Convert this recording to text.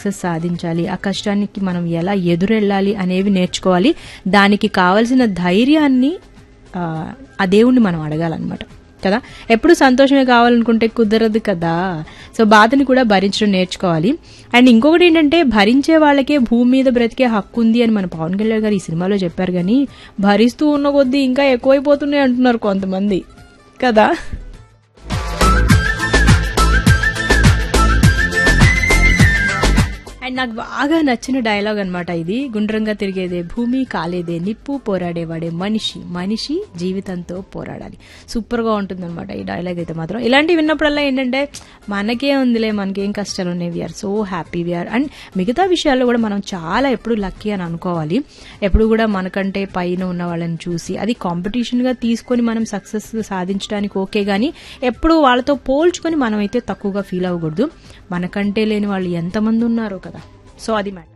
success సాధించాలి ఆ కష్టానికి మనం ఎలా ఎదురెళ్ళాలి అనేవి నేర్చుకోవాలి దానికి కావలసిన ధైర్యాన్ని ఆ, ఆ దేవుణ్ణి మనం అడగాలన్నమాట కదా ఎప్పుడు సంతోషమే కావాలనుకుంటే కుదరదు కదా సో బాధని కూడా భరించడం నేర్చుకోవాలి అండ్ ఇంకొకటి ఏంటంటే భరించే వాళ్ళకే భూమి మీద బ్రతికే హక్కు ఉంది అని మన పవన్ కళ్యాణ్ గారు ఈ సినిమాలో చెప్పారు కానీ భరిస్తూ ఉన్న కొద్దీ ఇంకా ఎక్కువైపోతున్నాయి అంటున్నారు కొంతమంది కదా అండ్ నాకు బాగా నచ్చిన డైలాగ్ అన్నమాట ఇది గుండ్రంగా తిరిగేదే భూమి కాలేదే నిప్పు పోరాడేవాడే మనిషి మనిషి జీవితంతో పోరాడాలి సూపర్ గా ఉంటుంది అనమాట ఈ డైలాగ్ అయితే మాత్రం ఇలాంటివి విన్నప్పుడల్లా ఏంటంటే మనకే ఉందిలే మనకేం కష్టాలు ఉన్నాయి we are so happy we are and మిగతా విషయాల్లో కూడా మనం చాలా ఎప్పుడు లక్కీ అని అనుకోవాలి ఎప్పుడు కూడా మనకంటే పైన ఉన్న వాళ్ళని చూసి అది కాంపిటీషన్ గా తీసుకొని మనం సక్సెస్ సాధించడానికి ఓకే గానీ ఎప్పుడు వాళ్ళతో పోల్చుకొని మనం అయితే తక్కువగా ఫీల్ అవ్వకూడదు మనకంటే లేని వాళ్ళు ఎంతమంది ఉన్నారో కదా సో అది మ్యాటర్